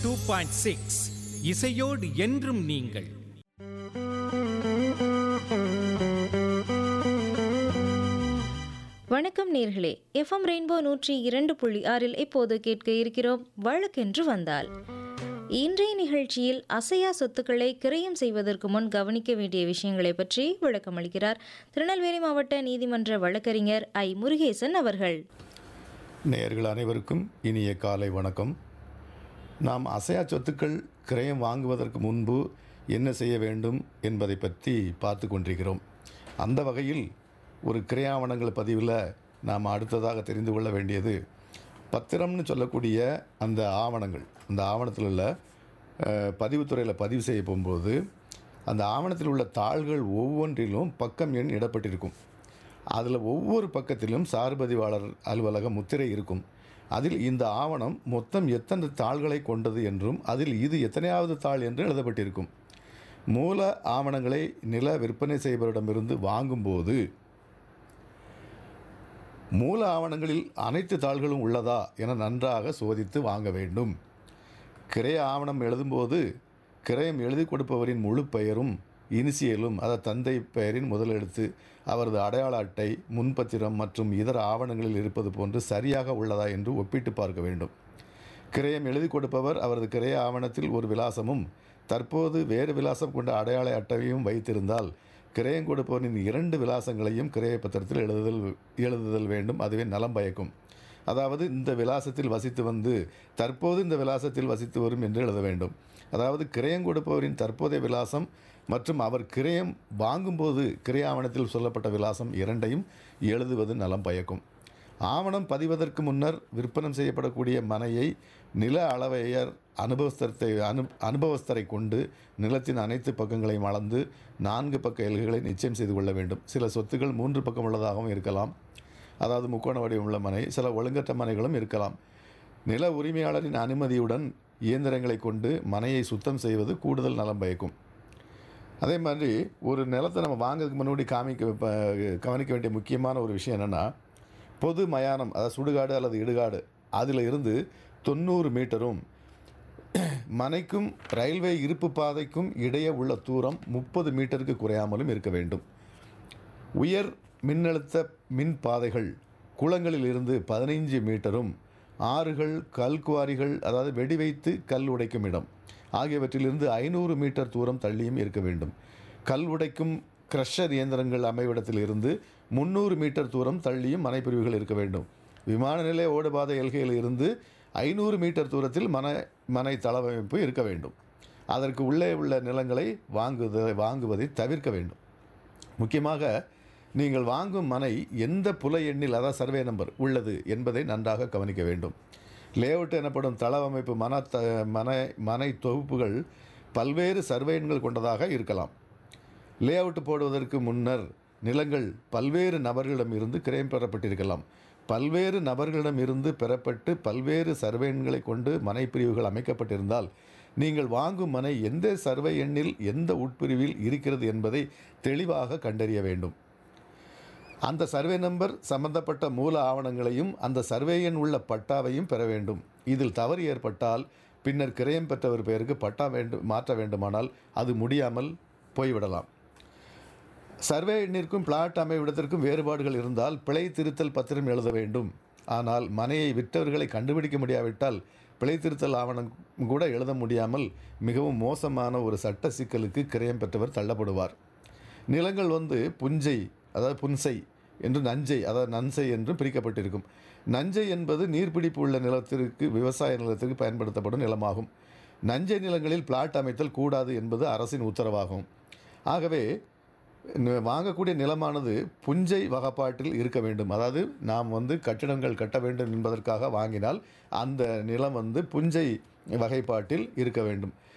two point six இசையோடு என்றும் நீங்கள் வணக்கம் நேர்களே எஃப்எம் ரெயின்போ நூற்றி இரண்டு புள்ளி ஆறில் இப்போது கேட்க இருக்கிறோம் வழக்கென்று வந்தால் இன்றைய நிகழ்ச்சியில் அசையா சொத்துக்களை கிரயம் செய்வதற்கு முன் கவனிக்க வேண்டிய விஷயங்களை பற்றி விளக்கமளிக்கிறார் திருநெல்வேலி மாவட்ட நீதிமன்ற வழக்கறிஞர் ஐ முருகேசன் அவர்கள் நேயர்கள் அனைவருக்கும் இனிய காலை வணக்கம் நாம் அசையா சொத்துக்கள் கிரயம் வாங்குவதற்கு முன்பு என்ன செய்ய வேண்டும் என்பதை பற்றி பார்த்து கொண்டிருக்கிறோம் அந்த வகையில் ஒரு கிரையாவணங்கள் பதிவில் நாம் அடுத்ததாக தெரிந்து கொள்ள வேண்டியது பத்திரம்னு சொல்லக்கூடிய அந்த ஆவணங்கள் அந்த ஆவணத்தில் உள்ள அஹ், பதிவுத்துறையில் பதிவு செய்ய போகும்போது அந்த ஆவணத்தில் உள்ள தாள்கள் ஒவ்வொன்றிலும் பக்கம் எண் இடப்பட்டிருக்கும் அதில் ஒவ்வொரு பக்கத்திலும் சார்பதிவாளர் அலுவலக முத்திரை இருக்கும் அதில் இந்த ஆவணம் மொத்தம் எத்தனை தாள்களை கொண்டது என்றும் அதில் இது எத்தனையாவது தாள் என்று எழுதப்பட்டிருக்கும் மூல ஆவணங்களை நில விற்பனை செய்பவரிடமிருந்து வாங்கும்போது மூல ஆவணங்களில் அனைத்து தாள்களும் உள்ளதா என நன்றாக சோதித்து வாங்க வேண்டும் கிரைய ஆவணம் எழுதும்போது கிரயம் எழுதி கொடுப்பவரின் முழு பெயரும் இனிசியலும் அதாவது தந்தை பெயரின் முதலெழுத்து அவரது அடையாள அட்டை முன்பத்திரம் மற்றும் இதர ஆவணங்களில் இருப்பது போன்று சரியாக உள்ளதா என்று ஒப்பிட்டு பார்க்க வேண்டும் கிரயம் எழுதி கொடுப்பவர் அவரது கிரய ஆவணத்தில் ஒரு விலாசமும் தற்போது வேறு விலாசம் கொண்ட அடையாள அட்டையையும் வைத்திருந்தால் கிரயம் கொடுப்பவரின் இரண்டு விலாசங்களையும் கிரய பத்திரத்தில் எழுதுதல் எழுதுதல் வேண்டும் அதுவே நலம் பயக்கும் அதாவது இந்த விலாசத்தில் வசித்து வந்து தற்போது இந்த விலாசத்தில் வசித்து வரும் என்று எழுத வேண்டும் அதாவது கிரயம் கொடுப்பவரின் தற்போதைய விலாசம் மற்றும் அவர் கிரயம் வாங்கும்போது கிரய ஆவணத்தில் சொல்லப்பட்ட விலாசம் இரண்டையும் எழுதுவது நலம் பயக்கும் ஆவணம் பதிவதற்கு முன்னர் விற்பனம் செய்யப்படக்கூடிய மனையை நில அளவையர் அனுபவஸ்தரத்தை அனு அனுபவஸ்தரை கொண்டு நிலத்தின் அனைத்து பக்கங்களையும் அளந்து நான்கு பக்க எல்கைகளை நிச்சயம் செய்து கொள்ள வேண்டும் சில சொத்துக்கள் மூன்று பக்கம் உள்ளதாகவும் இருக்கலாம் அதாவது முக்கோண வடிவமுள்ள மனை சில ஒழுங்கற்ற மனைகளும் இருக்கலாம் நில உரிமையாளரின் அனுமதியுடன் இயந்திரங்களை கொண்டு மனையை சுத்தம் செய்வது கூடுதல் நலம் பயக்கும் அதே மாதிரி ஒரு நிலத்தை நம்ம வாங்குறதுக்கு முன்னாடி காமிக்க ப- கவனிக்க வேண்டிய முக்கியமான ஒரு விஷயம் என்னென்னா பொது மயானம் அதாவது சுடுகாடு அல்லது இடுகாடு அதில் இருந்து தொண்ணூறு மீட்டரும் மனைக்கும் ரயில்வே இருப்பு பாதைக்கும் இடையே உள்ள தூரம் முப்பது மீட்டருக்கு குறையாமலும் இருக்க வேண்டும் உயர் மின்னழுத்த மின் பாதைகள் குளங்களில் இருந்து பதினைஞ்சு மீட்டரும் ஆறுகள் கல்குவாரிகள் அதாவது வெடி வைத்து கல் உடைக்கும் இடம் ஆகியவற்றிலிருந்து ஐநூறு மீட்டர் தூரம் தள்ளியும் இருக்க வேண்டும் கல் உடைக்கும் க்ரஷர் இயந்திரங்கள் அமைவிடத்தில் இருந்து முந்நூறு மீட்டர் தூரம் தள்ளியும் மனைப்பிரிவுகள் இருக்க வேண்டும் விமான நிலைய ஓடுபாதை எல்கையில் இருந்து ஐநூறு மீட்டர் தூரத்தில் மன மனை தளவமைப்பு இருக்க வேண்டும் அதற்கு உள்ளே உள்ள நிலங்களை வாங்குவதை வாங்குவதை தவிர்க்க வேண்டும் முக்கியமாக நீங்கள் வாங்கும் மனை எந்த புல எண்ணில் அதாவது சர்வே நம்பர் உள்ளது என்பதை நன்றாக கவனிக்க வேண்டும் லேஅவுட் எனப்படும் தளவமைப்பு மன த மனை மனை தொகுப்புகள் பல்வேறு சர்வே எண்கள் கொண்டதாக இருக்கலாம் லேஅவுட் போடுவதற்கு முன்னர் நிலங்கள் பல்வேறு நபர்களிடம் இருந்து கிரயம் பெறப்பட்டிருக்கலாம் பல்வேறு நபர்களிடம் இருந்து பெறப்பட்டு பல்வேறு சர்வே எண்களை கொண்டு மனை பிரிவுகள் அமைக்கப்பட்டிருந்தால் நீங்கள் வாங்கும் மனை எந்த சர்வே எண்ணில் எந்த உட்பிரிவில் இருக்கிறது என்பதை தெளிவாக கண்டறிய வேண்டும் அந்த சர்வே நம்பர் சம்பந்தப்பட்ட மூல ஆவணங்களையும் அந்த சர்வே எண் உள்ள பட்டாவையும் பெற வேண்டும் இதில் தவறு ஏற்பட்டால் பின்னர் கிரயம் பெற்றவர் பெயருக்கு பட்டா வேண்டும் மாற்ற வேண்டுமானால் அது முடியாமல் போய்விடலாம் சர்வே எண்ணிற்கும் பிளாட் அமைவிடத்திற்கும் வேறுபாடுகள் இருந்தால் பிழை திருத்தல் பத்திரம் எழுத வேண்டும் ஆனால் மனையை விற்றவர்களை கண்டுபிடிக்க முடியாவிட்டால் பிழை திருத்தல் ஆவணம் கூட எழுத முடியாமல் மிகவும் மோசமான ஒரு சட்ட சிக்கலுக்கு கிரயம் பெற்றவர் தள்ளப்படுவார் நிலங்கள் வந்து புஞ்சை அதாவது புன்சை என்று நஞ்சை அதாவது நன்சை என்றும் பிரிக்கப்பட்டிருக்கும் நஞ்சை என்பது நீர்பிடிப்பு உள்ள நிலத்திற்கு விவசாய நிலத்திற்கு பயன்படுத்தப்படும் நிலமாகும் நஞ்சை நிலங்களில் பிளாட் அமைத்தல் கூடாது என்பது அரசின் உத்தரவாகும் ஆகவே ந- வாங்கக்கூடிய நிலமானது புஞ்சை வகைப்பாட்டில் இருக்க வேண்டும் அதாவது நாம் வந்து கட்டிடங்கள் கட்ட வேண்டும் என்பதற்காக வாங்கினால் அந்த நிலம் வந்து புஞ்சை வகைப்பாட்டில் இருக்க வேண்டும்